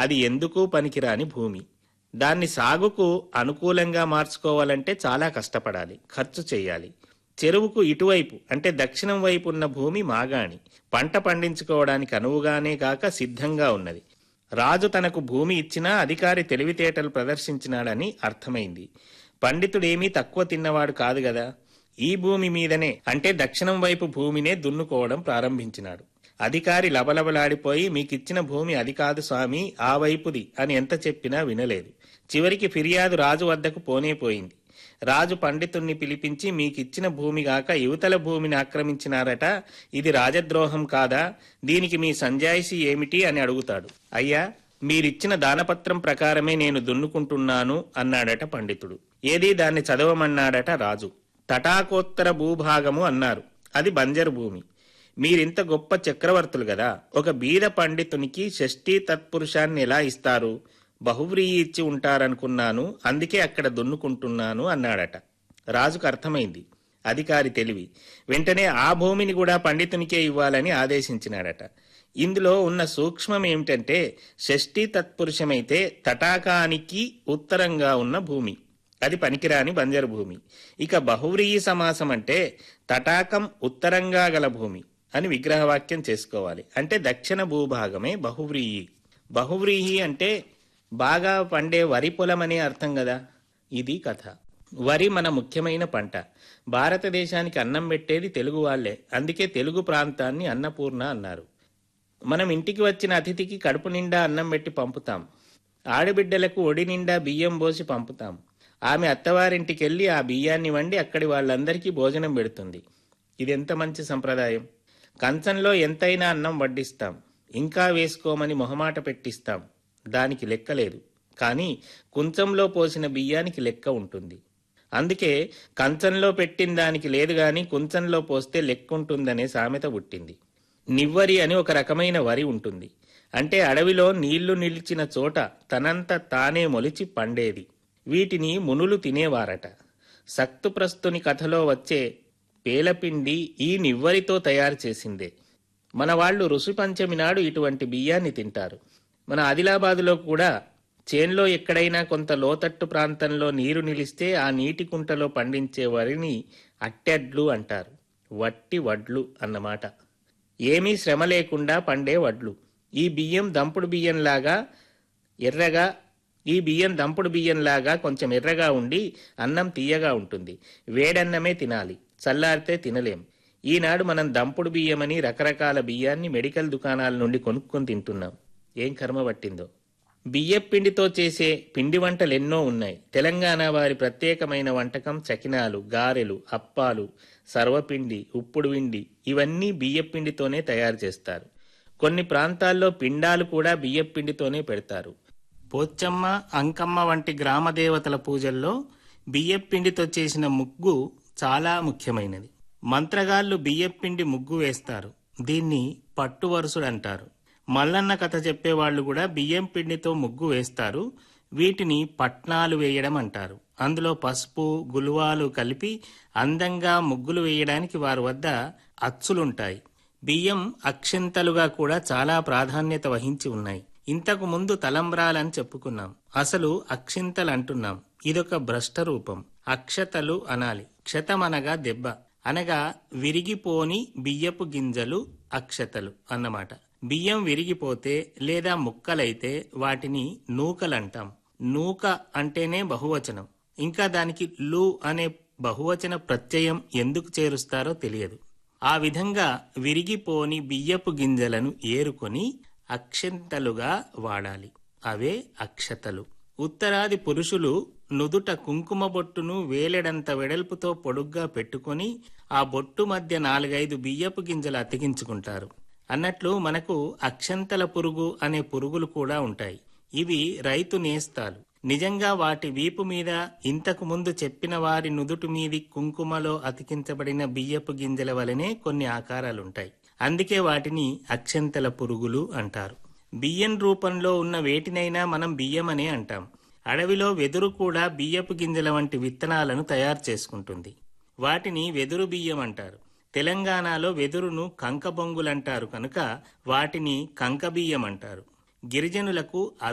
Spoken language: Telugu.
అది ఎందుకు పనికిరాని భూమి దాన్ని సాగుకు అనుకూలంగా మార్చుకోవాలంటే చాలా కష్టపడాలి ఖర్చు చేయాలి చెరువుకు ఇటువైపు అంటే దక్షిణం వైపు ఉన్న భూమి మాగాణి పంట పండించుకోవడానికి అనువుగానే కాక సిద్ధంగా ఉన్నది రాజు తనకు భూమి ఇచ్చినా అధికారి తెలివితేటలు ప్రదర్శించినాడని అర్థమైంది పండితుడేమీ తక్కువ తిన్నవాడు కాదు గదా ఈ భూమి మీదనే అంటే దక్షిణం వైపు భూమినే దున్నుకోవడం ప్రారంభించినాడు అధికారి లబలబలాడిపోయి మీకిచ్చిన భూమి అది కాదు స్వామి ఆ వైపుది అని ఎంత చెప్పినా వినలేదు చివరికి ఫిర్యాదు రాజు వద్దకు పోనే పోయింది రాజు పండితుణ్ణి పిలిపించి మీకిచ్చిన భూమి గాక యువతల భూమిని ఆక్రమించినారట ఇది రాజద్రోహం కాదా దీనికి మీ సంజాయిషి ఏమిటి అని అడుగుతాడు అయ్యా మీరిచ్చిన దానపత్రం ప్రకారమే నేను దున్నుకుంటున్నాను అన్నాడట పండితుడు ఏది దాన్ని చదవమన్నాడట రాజు తటాకోత్తర భూభాగము అన్నారు అది బంజరు భూమి మీరింత గొప్ప చక్రవర్తులు గదా ఒక బీద పండితునికి షష్ఠీ తత్పురుషాన్ని ఎలా ఇస్తారు బహువ్రీయి ఇచ్చి ఉంటారనుకున్నాను అందుకే అక్కడ దున్నుకుంటున్నాను అన్నాడట రాజుకు అర్థమైంది అధికారి తెలివి వెంటనే ఆ భూమిని కూడా పండితునికే ఇవ్వాలని ఆదేశించినాడట ఇందులో ఉన్న సూక్ష్మం ఏమిటంటే షష్ఠీ తత్పురుషమైతే తటాకానికి ఉత్తరంగా ఉన్న భూమి అది పనికిరాని బంజరు భూమి ఇక బహువ్రీయి సమాసం అంటే తటాకం ఉత్తరంగా గల భూమి అని విగ్రహవాక్యం చేసుకోవాలి అంటే దక్షిణ భూభాగమే బహువ్రీయి బహువ్రీహి అంటే బాగా పండే వరి పొలం అనే అర్థం కదా ఇది కథ వరి మన ముఖ్యమైన పంట భారతదేశానికి అన్నం పెట్టేది తెలుగు వాళ్లే అందుకే తెలుగు ప్రాంతాన్ని అన్నపూర్ణ అన్నారు మనం ఇంటికి వచ్చిన అతిథికి కడుపు నిండా అన్నం పెట్టి పంపుతాం ఆడబిడ్డలకు ఒడి నిండా బియ్యం పోసి పంపుతాం ఆమె అత్తవారింటికి వెళ్ళి ఆ బియ్యాన్ని వండి అక్కడి వాళ్ళందరికీ భోజనం పెడుతుంది ఇది ఎంత మంచి సంప్రదాయం కంచంలో ఎంతైనా అన్నం వడ్డిస్తాం ఇంకా వేసుకోమని మొహమాట పెట్టిస్తాం దానికి లెక్కలేదు కానీ కుంచంలో పోసిన బియ్యానికి లెక్క ఉంటుంది అందుకే కంచంలో పెట్టిన దానికి లేదు గాని కుంచంలో పోస్తే లెక్క ఉంటుందనే సామెత పుట్టింది నివ్వరి అని ఒక రకమైన వరి ఉంటుంది అంటే అడవిలో నీళ్లు నిలిచిన చోట తనంత తానే మొలిచి పండేది వీటిని మునులు తినేవారట సక్తుప్రస్తుని కథలో వచ్చే పేలపిండి ఈ నివ్వరితో తయారు చేసిందే మన వాళ్ళు ఋషి పంచమి నాడు ఇటువంటి బియ్యాన్ని తింటారు మన ఆదిలాబాదులో కూడా చేన్లో ఎక్కడైనా కొంత లోతట్టు ప్రాంతంలో నీరు నిలిస్తే ఆ నీటి కుంటలో పండించే వరిని అట్టెడ్లు అంటారు వట్టి వడ్లు అన్నమాట ఏమీ శ్రమ లేకుండా పండే వడ్లు ఈ బియ్యం దంపుడు బియ్యంలాగా ఎర్రగా ఈ బియ్యం దంపుడు బియ్యంలాగా కొంచెం ఎర్రగా ఉండి అన్నం తీయగా ఉంటుంది వేడన్నమే తినాలి చల్లారితే తినలేం ఈనాడు మనం దంపుడు బియ్యమని రకరకాల బియ్యాన్ని మెడికల్ దుకాణాల నుండి కొనుక్కొని తింటున్నాం ఏం కర్మ పట్టిందో బియ్యపిండితో చేసే పిండి వంటలు ఎన్నో ఉన్నాయి తెలంగాణ వారి ప్రత్యేకమైన వంటకం చకినాలు గారెలు అప్పాలు సర్వపిండి ఉప్పుడు విండి ఇవన్నీ బియ్యపిండితోనే తయారు చేస్తారు కొన్ని ప్రాంతాల్లో పిండాలు కూడా బియ్యపిండితోనే పెడతారు పోచ్చమ్మ అంకమ్మ వంటి గ్రామ దేవతల పూజల్లో బియ్యపిండితో చేసిన ముగ్గు చాలా ముఖ్యమైనది మంత్రగాళ్ళు బియ్యపిండి ముగ్గు వేస్తారు దీన్ని పట్టు వరుసుడు అంటారు మల్లన్న కథ చెప్పేవాళ్ళు కూడా బియ్యం పిండితో ముగ్గు వేస్తారు వీటిని పట్నాలు వేయడం అంటారు అందులో పసుపు గులువాలు కలిపి అందంగా ముగ్గులు వేయడానికి వారి వద్ద అచ్చులుంటాయి బియ్యం అక్షింతలుగా కూడా చాలా ప్రాధాన్యత వహించి ఉన్నాయి ఇంతకు ముందు తలంబ్రాలని చెప్పుకున్నాం అసలు అక్షింతలు అంటున్నాం ఇదొక భ్రష్ట రూపం అక్షతలు అనాలి క్షతమనగా దెబ్బ అనగా విరిగిపోని బియ్యపు గింజలు అక్షతలు అన్నమాట బియ్యం విరిగిపోతే లేదా ముక్కలైతే వాటిని నూకలంటాం నూక అంటేనే బహువచనం ఇంకా దానికి లు అనే బహువచన ప్రత్యయం ఎందుకు చేరుస్తారో తెలియదు ఆ విధంగా విరిగిపోని బియ్యపు గింజలను ఏరుకొని అక్షంతలుగా వాడాలి అవే అక్షతలు ఉత్తరాది పురుషులు నుదుట కుంకుమ బొట్టును వేలెడంత వెడల్పుతో పొడుగ్గా పెట్టుకొని ఆ బొట్టు మధ్య నాలుగైదు బియ్యపు గింజలు అతికించుకుంటారు అన్నట్లు మనకు అక్షంతల పురుగు అనే పురుగులు కూడా ఉంటాయి ఇవి రైతు నేస్తాలు నిజంగా వాటి వీపు మీద ఇంతకు ముందు చెప్పిన వారి నుదుటి మీది కుంకుమలో అతికించబడిన బియ్యపు గింజల వలనే కొన్ని ఆకారాలుంటాయి అందుకే వాటిని అక్షంతల పురుగులు అంటారు బియ్యం రూపంలో ఉన్న వేటినైనా మనం బియ్యమనే అంటాం అడవిలో వెదురు కూడా బియ్యపు గింజల వంటి విత్తనాలను తయారు చేసుకుంటుంది వాటిని వెదురు బియ్యం అంటారు తెలంగాణలో వెదురును కంకబొంగులంటారు కనుక వాటిని కంకబియ్యం అంటారు గిరిజనులకు